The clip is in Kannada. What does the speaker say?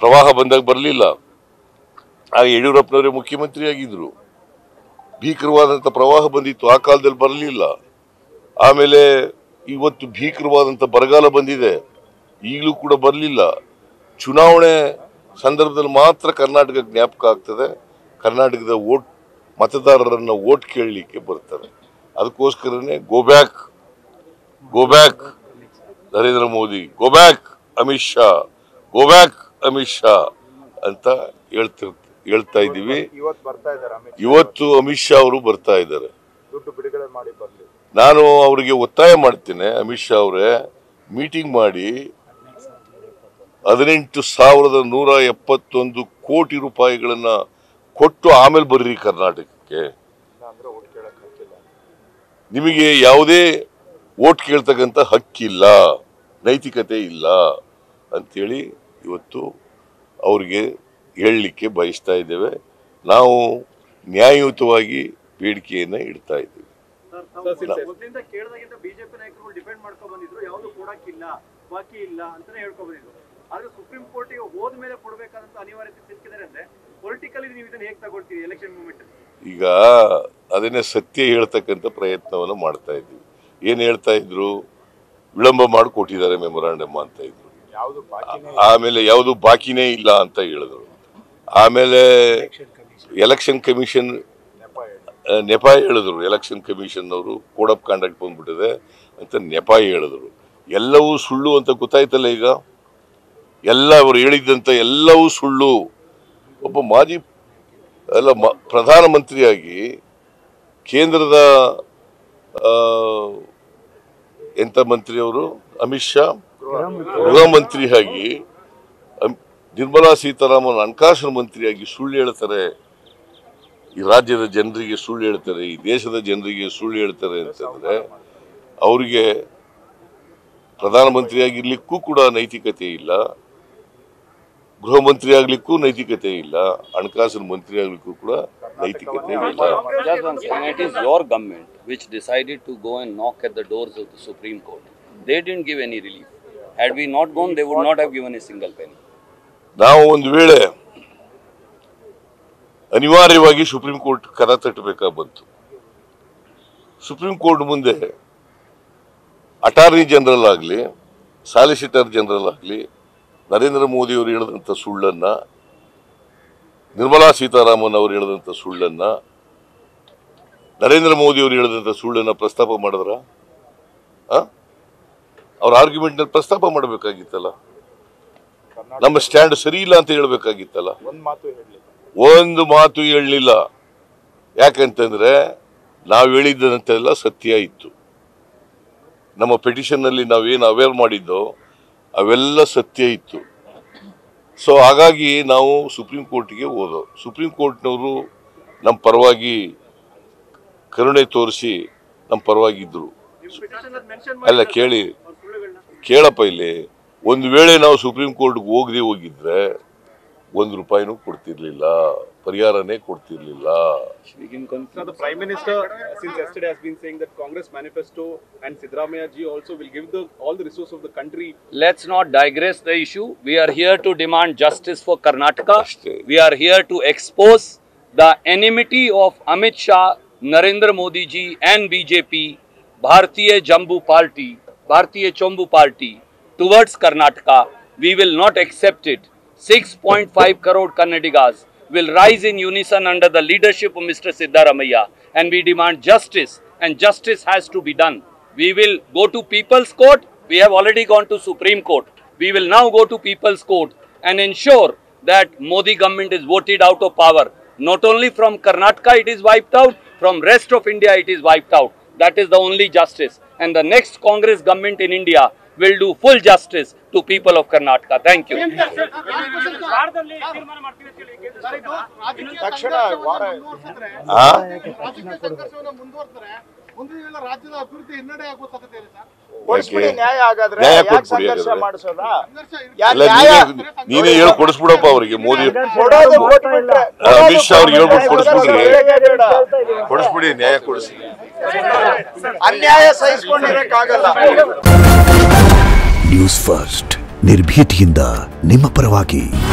ಪ್ರವಾಹ ಬಂದಾಗ ಬರಲಿಲ್ಲ ಆಗ ಯಡಿಯೂರಪ್ಪನವರೇ ಮುಖ್ಯಮಂತ್ರಿ ಆಗಿದ್ರು ಭೀಕರವಾದಂಥ ಪ್ರವಾಹ ಬಂದಿತ್ತು ಆ ಕಾಲದಲ್ಲಿ ಬರಲಿಲ್ಲ ಆಮೇಲೆ ಇವತ್ತು ಭೀಕರವಾದಂಥ ಬರಗಾಲ ಬಂದಿದೆ ಈಗಲೂ ಕೂಡ ಬರಲಿಲ್ಲ ಚುನಾವಣೆ ಸಂದರ್ಭದಲ್ಲಿ ಮಾತ್ರ ಕರ್ನಾಟಕ ಜ್ಞಾಪಕ ಆಗ್ತದೆ ಕರ್ನಾಟಕದ ಓಟ್ ಮತದಾರರನ್ನ ಓಟ್ ಕೇಳಲಿಕ್ಕೆ ಬರ್ತಾರೆ ಅದಕ್ಕೋಸ್ಕರನೇ go back go back Narendra Modi go back Amit Shah go back Amit Shah ಅಂತ ಹೇಳ್ತಿರ್ ಹೇಳ್ತಾ ಇದ್ದೀವಿ ಇವತ್ತು ಬರ್ತಾ ಇದ್ದಾರೆ ಅಮಿತ್ ಶಾ ಇವತ್ತು ಅಮಿತ್ ಶಾ ಅವರು ಬರ್ತಾ ಇದ್ದಾರೆ ದುಡ್ಡು ಬಿಡುಗಡೆ ಮಾಡಿ ಬರ್ಲಿ ನಾನು ಅವರಿಗೆ ಒತ್ತಾಯ ಮಾಡ್ತೇನೆ ಅಮಿತ್ ಶಾ ಅವರೇ ಮೀಟಿಂಗ್ ಮಾಡಿ ಹದಿನೆಂಟು ಸಾವಿರದ ನೂರ ಎಪ್ಪತ್ತೊಂದು ಕೋಟಿ ರೂಪಾಯಿಗಳನ್ನ ಕೊಟ್ಟು ಆಮೇಲೆ ಬರ್ರಿ ಕರ್ನಾಟಕಕ್ಕೆ ಇಲ್ಲ ಅಂದ್ರೆ ಓಟ್ ಕೇಳಕ್ ಹಾಕಿಲ್ಲ ನಿಮಗೆ ಯಾವುದೇ ಓಟ್ ಕೇಳ್ತಕ್ಕಂಥ ಹಕ್ಕಿಲ್ಲ ನೈತಿಕತೆ ಇಲ್ಲ ಅಂತೇಳಿ ಇವತ್ತು ಅವ್ರಿಗೆ ಹೇಳಲಿಕ್ಕೆ ಬಯಸ್ತಾ ಇದ್ದೇವೆ ನಾವು ನ್ಯಾಯಯುತವಾಗಿ ಬೇಡಿಕೆಯನ್ನು ಇಡ್ತಾ ಇದ್ದೀವಿ ಮೊದಲಿಂದ ಕೇಳಿದಾಗಿಂದ ಬಿಜೆಪಿ ನಾಯಕರು ಡಿಪೆಂಡ್ ಮಾಡ್ಕೊ ಬಂದಿದ್ರು ಯಾವ್ದು ಕೊಡಕ್ಕಿಲ್ಲ ಬಾಕಿ ಇಲ್ಲ ಅಂತಾನೆ ಹೇಳ್ಕೊ ಬಂದಿದ್ರು ಆದ್ರೆ ಸುಪ್ರೀಂ ಕೋರ್ಟಿಗೆ ಹೋದ್ಮೇಲೆ ಕೊಡ್ಬೇಕಾದಂತ ಅನಿವಾರ್ಯತೆ ಸಿಕ್ಕಿದ್ದಾರೆ ಅಂದ್ರೆ ಪೊಲಿಟಿಕಲಿ ನೀವು ಇದನ್ನ ಹೇಗೆ ತಗೊಳ್ತೀರಿ ಎಲೆಕ್ಷನ್ ಮೂಮೆಂಟ್ ಈಗ ಅದನ್ನೇ ಸತ್ಯ ಹೇಳ್ತಕ್ಕಂಥ ಪ್ರಯತ್ನವನ್ನು ಮಾಡ್ತಾ ಇದ್ದೀವಿ ಏನು ಹೇಳ್ತಾ ಇದ್ರು ವಿಳಂಬ ಮಾಡಿ ಕೊಟ್ಟಿದ್ದಾರೆ ಮೆಮೊರಾಂಡಮ್ ಅಂತ ಇದ್ರು ಯಾವ್ದು ಬಾಕಿನೇ ಆಮೇಲೆ ಯಾವುದು ಬಾಕಿನೇ ಇಲ್ಲ ಅಂತ ಹೇಳಿದ್ರು ಆಮೇಲೆ ಎಲೆಕ್ಷನ್ ಕಮಿಷನ್ ನೆಪ ಹೇಳಿ ಆ, ನೆಪ ಹೇಳಿದ್ರು ಎಲೆಕ್ಷನ್ ಕಮಿಷನ್ ಅವರು ಕೋಡ್ ಆಫ್ ಕಾಂಡಕ್ಟ್ ಬಂದ್ಬಿಟ್ಟಿದೆ ಅಂತ ನೆಪ ಹೇಳಿದ್ರು ಎಲ್ಲವೂ ಸುಳ್ಳು ಅಂತ ಗೊತ್ತಾಯ್ತಲ್ಲ ಈಗ ಎಲ್ಲ ಅವರು ಹೇಳಿದ್ದಂತ ಎಲ್ಲವೂ ಸುಳ್ಳು ಒಬ್ಬ ಮಾಜಿ ಅಲ್ಲ ಮ- ಪ್ರಧಾನಮಂತ್ರಿಯಾಗಿ ಕೇಂದ್ರದ ಆ, ಎಂತ ಮಂತ್ರಿ ಅವರು ಅಮಿತ್ ಶಾ ಗೃಹ ಮಂತ್ರಿಯಾಗಿ ಅಮ್- ನಿರ್ಮಲಾ ಸೀತಾರಾಮನ್ ಹಣಕಾಸಿನ ಮಂತ್ರಿಯಾಗಿ ಸುಳ್ಳು ಹೇಳ್ತಾರೆ ಈ ರಾಜ್ಯದ ಜನರಿಗೆ ಸುಳ್ಳು ಹೇಳ್ತಾರೆ ಈ ದೇಶದ ಜನರಿಗೆ ಸುಳ್ಳು ಹೇಳ್ತಾರೆ ಅಂತಂದ್ರೆ ಅವರಿಗೆ ಪ್ರಧಾನಮಂತ್ರಿ ಆಗಿರ್ಲಿಕ್ಕೂ ಕೂಡ ನೈತಿಕತೆ ಇಲ್ಲ ಗೃಹ ಮಂತ್ರಿ ಆಗ್ಲಿಕ್ಕೂ ನೈತಿಕತೆ ಇಲ್ಲ ಹಣಕಾಸಿನ ಮಂತ್ರಿ ಆಗ್ಲಿಕ್ಕೂ ಕೂಡ ನೈತಿಕತೆ ಇಲ್ಲ Just one second. It is your government which decided to go and knock at the doors of the Supreme Court. They didn't give any relief. Had we not gone, they would not have given a single penny. ನಾವು ಒಂದು ವೇಳೆ ಅನಿವಾರ್ಯವಾಗಿ ಸುಪ್ರೀಂ ಕೋರ್ಟ್ ಕರ ತಟ್ಟಬೇಕಾಗಿ ಬಂತು ಸುಪ್ರೀಂ ಕೋರ್ಟ್ ಮುಂದೆ ಅಟಾರ್ನಿ ಜನರಲ್ ಆಗಲಿ ಸಾಲಿಸಿಟರ್ ಜನರಲ್ ಆಗಲಿ ನರೇಂದ್ರ ಮೋದಿ ಅವರು ಹೇಳಿದಂಥ ಸುಳ್ಳನ್ನ ನಿರ್ಮಲಾ ಸೀತಾರಾಮನ್ ಅವರು ಹೇಳಿದಂಥ ಸುಳ್ಳನ್ನ ನರೇಂದ್ರ ಮೋದಿ ಅವರು ಹೇಳಿದಂಥ ಸುಳ್ಳನ್ನ ಪ್ರಸ್ತಾಪ ಮಾಡಿದ್ರ ಅವ್ರ ಆರ್ಗ್ಯುಮೆಂಟ್ ಪ್ರಸ್ತಾಪ ಮಾಡಬೇಕಾಗಿತ್ತಲ್ಲ ನಮ್ಮ ಸ್ಟ್ಯಾಂಡ್ ಸರಿ ಇಲ್ಲ ಅಂತ ಹೇಳ್ಬೇಕಾಗಿತ್ತಲ್ಲ ಒಂದ್ ಮಾತು ಹೇಳಿ ಒಂದು ಮಾತು ಹೇಳಲಿಲ್ಲ ಯಾಕಂತಂದ್ರೆ ನಾವು ಹೇಳಿದ್ದಂತೆಲ್ಲ ಸತ್ಯ ಇತ್ತು ನಮ್ಮ ಪೆಟಿಷನ್ ನಲ್ಲಿ ನಾವೇನು ಅವೇರ್ ಮಾಡಿದ್ದೋ ಅವೆಲ್ಲ ಸತ್ಯ ಇತ್ತು ಸೊ ಹಾಗಾಗಿ ನಾವು ಸುಪ್ರೀಂ ಕೋರ್ಟ್ಗೆ ಹೋದೋ ಸುಪ್ರೀಂ ಕೋರ್ಟ್ನವರು ನಮ್ಮ ಪರವಾಗಿ ಕರುಣೆ ತೋರಿಸಿ ನಮ್ಮ ಪರವಾಗಿದ್ರು ನಿಮ್ ಪಿಟಿಷನ್ ಮೆನ್ಷನ್ ಅಲ್ಲ ಕೇಳಿ ಅವ್ರ ಸುಳ್ಳುಗಳನ್ನ ಕೇಳಪ್ಪ ಇಲ್ಲಿ ಒಂದು ವೇಳೆ ನಾವು ಸುಪ್ರೀಂ ಕೋರ್ಟ್ಗೆ ಹೋಗದೆ ಹೋಗಿದ್ರೆ ಒಂದು ರೂಪಾಯಿನೂ ಕೊಡ್ತಿರ್ಲಿಲ್ಲ ಪರಿಹಾರನೇ ಕೊಡ್ತಿರ್ಲಿಲ್ಲ We can confirm. Now, the Prime Minister, since yesterday, has been saying that Congress manifesto and Sidramaya ji also will give the all the resources of the country. Let's not digress the issue. We are here to demand justice for Karnataka. Ashte. We are here to expose the enmity of Amit Shah, Narendra Modi ji, and BJP, Bharatiya Jambu Party, Bharatiya Chombu Party, towards Karnataka. We will not accept it. 6.5 crore Kannadigas will rise in unison under the leadership of Mr. Siddaramaya and we demand justice and justice has to be done. We will go to People's Court. We have already gone to Supreme Court. We will now go to People's Court and ensure that Modi government is voted out of power. Not only from Karnataka it is wiped out, from rest of India it is wiped out. That is the only justice. And the next Congress government in India will do full justice to people of Karnataka. Thank you. ವಾರದಲ್ಲಿ ತೀರ್ಮಾನ ಮಾಡ್ತೀವಿ ಅಂತ ಹೇಳಿ ಕೇಂದ್ರ ಸರ್ಕಾರ ತಕ್ಷಣ ವಾರ ಆ ರಾಜಕೀಯ ಸಂಘರ್ಷವನ್ನು ಮುಂದುವರ್ತಾರೆ ಮುಂದಿನ ದಿನ ರಾಜ್ಯದ ಅಭಿವೃದ್ಧಿ ಹಿನ್ನಡೆ ಆಗೋ ಸಾಧ್ಯತೆ ಇದೆ ಸರ್ ಕೊಡಿಸ್ಬಿಡಿ ಯಾಕೆ? ನ್ಯಾಯ ಆಗಾದ್ರೆ ನ್ಯಾಯ ಯಾಕೆ ಕೊಟ್ಬಿಡಿ ಸಂಘರ್ಷ ಹಾಗಾದ್ರೆ. ಮಾಡಿಸೋದಾ ಸಂಘರ್ಷ ಯಾ- ಅಲ್ಲ ನ್ಯಾಯ ನೀನೇ ನೀನೇ ಹೇಳಿ ಕೊಡಿಸ್ಬಿಡಪ್ಪ ಅವರಿಗೆ ಮೋದಿ ಕೊಡೋದು ಕೊಟ್ಬಿಟ್ರೆ ಅಮಿತ್ ಶಾ ಅವ್ರಿಗೆ ಹೇಳ್ಬಿಟ್ಟು ಕೊಡಿಸ್ಬಿಡ್ರಿ ಕೊಡೋದು ಬೇಡ. ಕೊಡಿಸ್ಬಿಡಿ ನ್ಯಾಯ ಕೊಡಿಸಿ ಅನ್ಯಾಯ ಸಹಿಸ್ಕೊಂಡಿರಕ್ಕಾಗಲ್ಲ ನ್ಯೂಸ್ ಫಸ್ಟ್ ನಿರ್ಭೀತಿಯಿಂದ ನಿಮ್ಮ ಪರವಾಗಿ